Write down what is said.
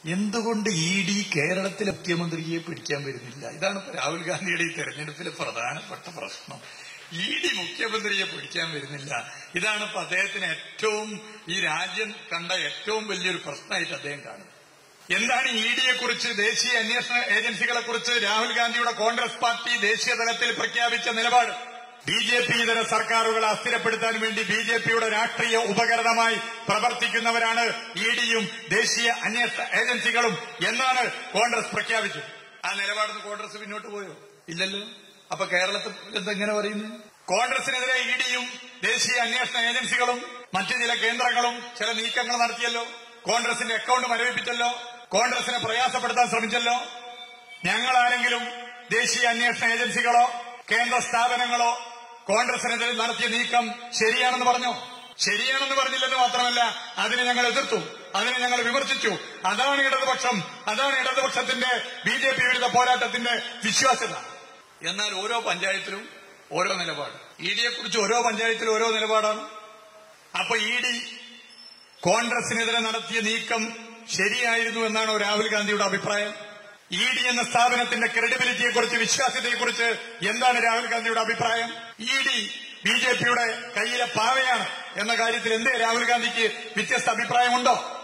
എന്തുകൊണ്ട് E D കേരളത്തിലെ മുഖ്യമന്ത്രിയെ പിടിക്കാൻ വരുന്നില്ല ഇതാണ് ഇപ്പൊ രാഹുൽ ഗാന്ധിയുടെ ഈ തെരഞ്ഞെടുപ്പിലെ പ്രധാനപ്പെട്ട പ്രശ്നം ഇ ഡി മുഖ്യമന്ത്രിയെ പിടിക്കാൻ വരുന്നില്ല ഇതാണ് ഇപ്പൊ അദ്ദേഹത്തിന് ഏറ്റവും ഈ രാജ്യം കണ്ട ഏറ്റവും വലിയൊരു പ്രശ്നമായിട്ട് അദ്ദേഹം കാണുന്നത് എന്താണ് ഇ ഡിയെ കുറിച്ച് ദേശീയ അന്വേഷണ ഏജൻസികളെ കുറിച്ച് രാഹുൽ ഗാന്ധിയുടെ കോൺഗ്രസ് പാർട്ടി ദേശീയ തലത്തിൽ പ്രഖ്യാപിച്ച നിലപാട് ബി ജെ പി ഇതര സർക്കാരുകളെ അസ്ഥിരപ്പെടുത്താൻ വേണ്ടി ബി ജെ പിയുടെ രാഷ്ട്രീയ ഉപകരണമായി പ്രവർത്തിക്കുന്നവരാണ് ഇ ഡിയും ദേശീയ അന്വേഷണ ഏജൻസികളും എന്നാണ് കോൺഗ്രസ് പ്രഖ്യാപിച്ചത് ആ നിലപാടിന് കോൺഗ്രസ് പിന്നോട്ട് പോയോ ഇല്ലല്ലോ അപ്പൊ കേരളത്തിൽ എന്തെങ്ങനെ പറയുന്നു കോൺഗ്രസിനെതിരെ ഇ ഡിയും ദേശീയ അന്വേഷണ ഏജൻസികളും മറ്റു ചില കേന്ദ്രങ്ങളും ചില നീക്കങ്ങൾ നടത്തിയല്ലോ കോൺഗ്രസിന്റെ അക്കൌണ്ട് മരവിപ്പിച്ചല്ലോ കോൺഗ്രസിനെ പ്രയാസപ്പെടുത്താൻ ശ്രമിച്ചല്ലോ ഞങ്ങൾ ആരെങ്കിലും ദേശീയ അന്വേഷണ ഏജൻസികളോ കേന്ദ്ര സ്ഥാപനങ്ങളോ കോൺഗ്രസിനെതിരെ നടത്തിയ നീക്കം ശരിയാണെന്ന് പറഞ്ഞോ ശരിയാണെന്ന് പറഞ്ഞില്ലെന്ന് മാത്രമല്ല അതിനെ ഞങ്ങൾ എതിർത്തു അതിനെ ഞങ്ങൾ വിമർശിച്ചു അതാണ് ഇടതുപക്ഷം അതാണ് ഇടതുപക്ഷത്തിന്റെ ബി ജെ പി വിരുദ്ധ പോരാട്ടത്തിന്റെ വിശ്വാസ്യത എന്നാൽ ഓരോ പഞ്ചായത്തിലും ഓരോ നിലപാട് ഇ ഡിയെ കുറിച്ച് ഓരോ പഞ്ചായത്തിലും ഓരോ നിലപാടാണ് അപ്പൊ ഇ ഡി കോൺഗ്രസിനെതിരെ നടത്തിയ നീക്കം ശരിയായിരുന്നു എന്നാണോ രാഹുൽ ഗാന്ധിയുടെ അഭിപ്രായം ഇ ഡി എന്ന സ്ഥാപനത്തിന്റെ ക്രെഡിബിലിറ്റിയെക്കുറിച്ച് വിശ്വാസ്യതയെക്കുറിച്ച് എന്താണ് രാഹുൽ ഗാന്ധിയുടെ അഭിപ്രായം ഇ ഡി ബി ജെ പിയുടെ കയ്യിലെ പാവയാണ് എന്ന കാര്യത്തിൽ എന്തേ രാഹുൽ ഗാന്ധിക്ക് വ്യത്യസ്ത അഭിപ്രായമുണ്ടോ